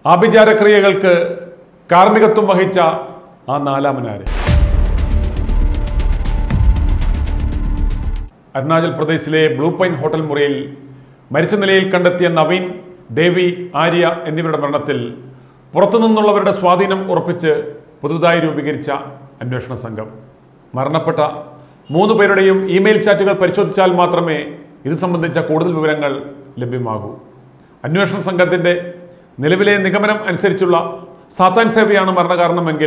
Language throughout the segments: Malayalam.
ആഭിചാരക്രിയകൾക്ക് കാർമ്മികത്വം വഹിച്ച ആ നാലാമനാര് അരുണാചൽ പ്രദേശിലെ ബ്ലൂ പൈൻ ഹോട്ടൽ മുറിയിൽ മരിച്ച നിലയിൽ കണ്ടെത്തിയ നവീൻ ദേവി ആര്യ എന്നിവരുടെ മരണത്തിൽ പുറത്തുനിന്നുള്ളവരുടെ സ്വാധീനം ഉറപ്പിച്ച് പുതുതായി രൂപീകരിച്ച അന്വേഷണ സംഘം മരണപ്പെട്ട മൂന്ന് പേരുടെയും ഇമെയിൽ ചാറ്റുകൾ പരിശോധിച്ചാൽ മാത്രമേ ഇത് സംബന്ധിച്ച കൂടുതൽ വിവരങ്ങൾ ലഭ്യമാകൂ അന്വേഷണ സംഘത്തിന്റെ നിലവിലെ നിഗമനം അനുസരിച്ചുള്ള സാത്താൻ സേവയാണ് മരണകാരണമെങ്കിൽ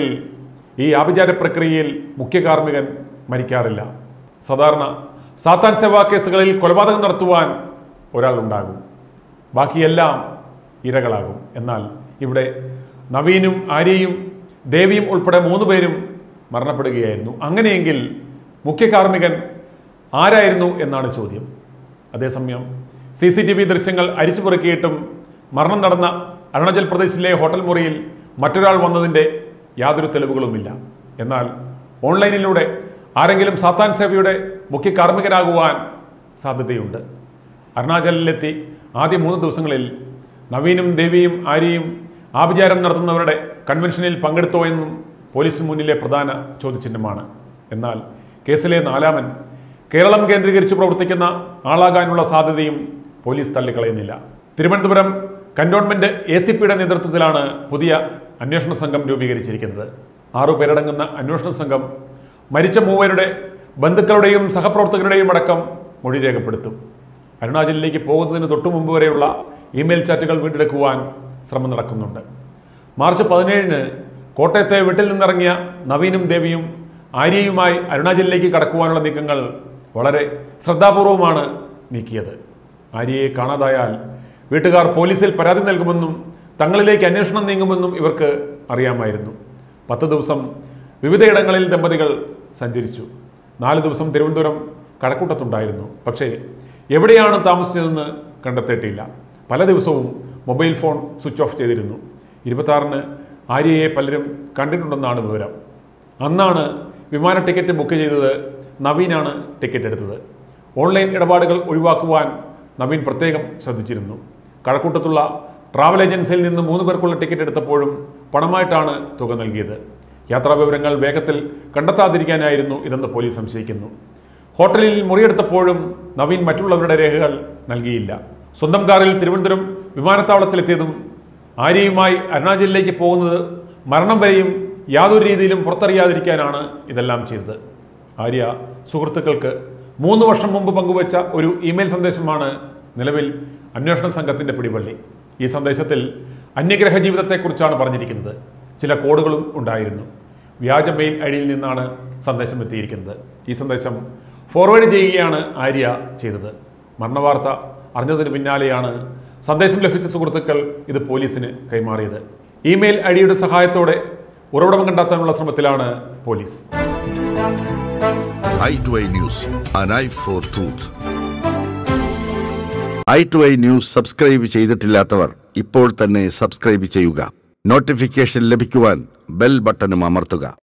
ഈ ആഭിചാര പ്രക്രിയയിൽ മുഖ്യ കാർമ്മികൻ മരിക്കാറില്ല സാധാരണ സാത്താൻ സേവാ കേസുകളിൽ കൊലപാതകം നടത്തുവാൻ ഒരാൾ ഉണ്ടാകും ബാക്കിയെല്ലാം ഇരകളാകും എന്നാൽ ഇവിടെ നവീനും ആര്യയും ദേവിയും ഉൾപ്പെടെ മൂന്ന് പേരും മരണപ്പെടുകയായിരുന്നു അങ്ങനെയെങ്കിൽ മുഖ്യ കാർമ്മികൻ ആരായിരുന്നു എന്നാണ് ചോദ്യം അതേസമയം സി സി ടി വി ദൃശ്യങ്ങൾ അരിച്ചു പെറുക്കിയിട്ടും മരണം നടന്ന അരുണാചൽ പ്രദേശിലെ ഹോട്ടൽ മുറിയിൽ മറ്റൊരാൾ വന്നതിൻ്റെ യാതൊരു തെളിവുകളുമില്ല എന്നാൽ ഓൺലൈനിലൂടെ ആരെങ്കിലും സാത്താൻ സേവയുടെ മുഖ്യ കാർമ്മികനാകുവാൻ സാധ്യതയുണ്ട് അരുണാചലിലെത്തി ആദ്യ മൂന്ന് ദിവസങ്ങളിൽ നവീനും ദേവിയും ആര്യയും ആഭിചാരം നടത്തുന്നവരുടെ കൺവെൻഷനിൽ പങ്കെടുത്തോ എന്നും പോലീസിന് മുന്നിലെ പ്രധാന ചോദ്യചിഹ്നമാണ് എന്നാൽ കേസിലെ നാലാമൻ കേരളം കേന്ദ്രീകരിച്ച് പ്രവർത്തിക്കുന്ന ആളാകാനുള്ള സാധ്യതയും പോലീസ് തള്ളിക്കളയുന്നില്ല തിരുവനന്തപുരം കന്റോൺമെന്റ് എ സി പിയുടെ നേതൃത്വത്തിലാണ് പുതിയ അന്വേഷണ സംഘം രൂപീകരിച്ചിരിക്കുന്നത് ആറു പേരടങ്ങുന്ന അന്വേഷണ സംഘം മരിച്ച മൂവരുടെ ബന്ധുക്കളുടെയും സഹപ്രവർത്തകരുടെയും അടക്കം മൊഴി രേഖപ്പെടുത്തും അരുണാചലിലേക്ക് പോകുന്നതിന് തൊട്ടു മുമ്പ് വരെയുള്ള ഇമെയിൽ ചാറ്റുകൾ വീണ്ടെടുക്കുവാൻ ശ്രമം നടക്കുന്നുണ്ട് മാർച്ച് പതിനേഴിന് കോട്ടയത്തെ വീട്ടിൽ നിന്നിറങ്ങിയ നവീനും ദേവിയും ആര്യയുമായി അരുണാചലിലേക്ക് കടക്കുവാനുള്ള നീക്കങ്ങൾ വളരെ ശ്രദ്ധാപൂർവമാണ് നീക്കിയത് ആര്യയെ കാണാതായാൽ വീട്ടുകാർ പോലീസിൽ പരാതി നൽകുമെന്നും തങ്ങളിലേക്ക് അന്വേഷണം നീങ്ങുമെന്നും ഇവർക്ക് അറിയാമായിരുന്നു പത്ത് ദിവസം വിവിധയിടങ്ങളിൽ ദമ്പതികൾ സഞ്ചരിച്ചു നാല് ദിവസം തിരുവനന്തപുരം കഴക്കൂട്ടത്തുണ്ടായിരുന്നു പക്ഷേ എവിടെയാണ് താമസിച്ചതെന്ന് കണ്ടെത്തിയിട്ടില്ല പല ദിവസവും മൊബൈൽ ഫോൺ സ്വിച്ച് ഓഫ് ചെയ്തിരുന്നു ഇരുപത്താറിന് ആര്യയെ പലരും കണ്ടിട്ടുണ്ടെന്നാണ് വിവരം അന്നാണ് വിമാന ടിക്കറ്റ് ബുക്ക് ചെയ്തത് നവീനാണ് ടിക്കറ്റ് എടുത്തത് ഓൺലൈൻ ഇടപാടുകൾ ഒഴിവാക്കുവാൻ നവീൻ പ്രത്യേകം ശ്രദ്ധിച്ചിരുന്നു കഴക്കൂട്ടത്തുള്ള ട്രാവൽ ഏജൻസിയിൽ നിന്ന് മൂന്ന് പേർക്കുള്ള ടിക്കറ്റ് എടുത്തപ്പോഴും പണമായിട്ടാണ് തുക നൽകിയത് യാത്രാ വിവരങ്ങൾ വേഗത്തിൽ കണ്ടെത്താതിരിക്കാനായിരുന്നു ഇതെന്ന് പോലീസ് സംശയിക്കുന്നു ഹോട്ടലിൽ മുറിയെടുത്തപ്പോഴും നവീൻ മറ്റുള്ളവരുടെ രേഖകൾ നൽകിയില്ല സ്വന്തം കാറിൽ തിരുവനന്തപുരം വിമാനത്താവളത്തിലെത്തിയതും ആര്യയുമായി അരുണാചലിലേക്ക് പോകുന്നത് മരണം വരെയും യാതൊരു രീതിയിലും പുറത്തറിയാതിരിക്കാനാണ് ഇതെല്ലാം ചെയ്തത് ആര്യ സുഹൃത്തുക്കൾക്ക് മൂന്ന് വർഷം മുമ്പ് പങ്കുവച്ച ഒരു ഇമെയിൽ സന്ദേശമാണ് നിലവിൽ അന്വേഷണ സംഘത്തിന്റെ പിടിവള്ളി ഈ സന്ദേശത്തിൽ അന്യഗ്രഹ ജീവിതത്തെക്കുറിച്ചാണ് പറഞ്ഞിരിക്കുന്നത് ചില കോഡുകളും ഉണ്ടായിരുന്നു വ്യാജ മെയിൽ ഐ ഡിയിൽ നിന്നാണ് സന്ദേശം എത്തിയിരിക്കുന്നത് ഈ സന്ദേശം ഫോർവേഡ് ചെയ്യുകയാണ് ആര്യ ചെയ്തത് മരണവാർത്ത അറിഞ്ഞതിന് പിന്നാലെയാണ് സന്ദേശം ലഭിച്ച സുഹൃത്തുക്കൾ ഇത് പോലീസിന് കൈമാറിയത് ഇമെയിൽ ഐ ഡിയുടെ സഹായത്തോടെ ഉറവിടം കണ്ടെത്താനുള്ള ശ്രമത്തിലാണ് police I to I news an eye for truth I to I news subscribe ചെയ്തിട്ടില്ലാത്തവർ ഇപ്പോൾ തന്നെ സബ്സ്ക്രൈബ് ചെയ്യുക നോട്ടിഫിക്കേഷൻ ലഭിക്കുവാൻ ബെൽ ബട്ടണും അമർത്തുക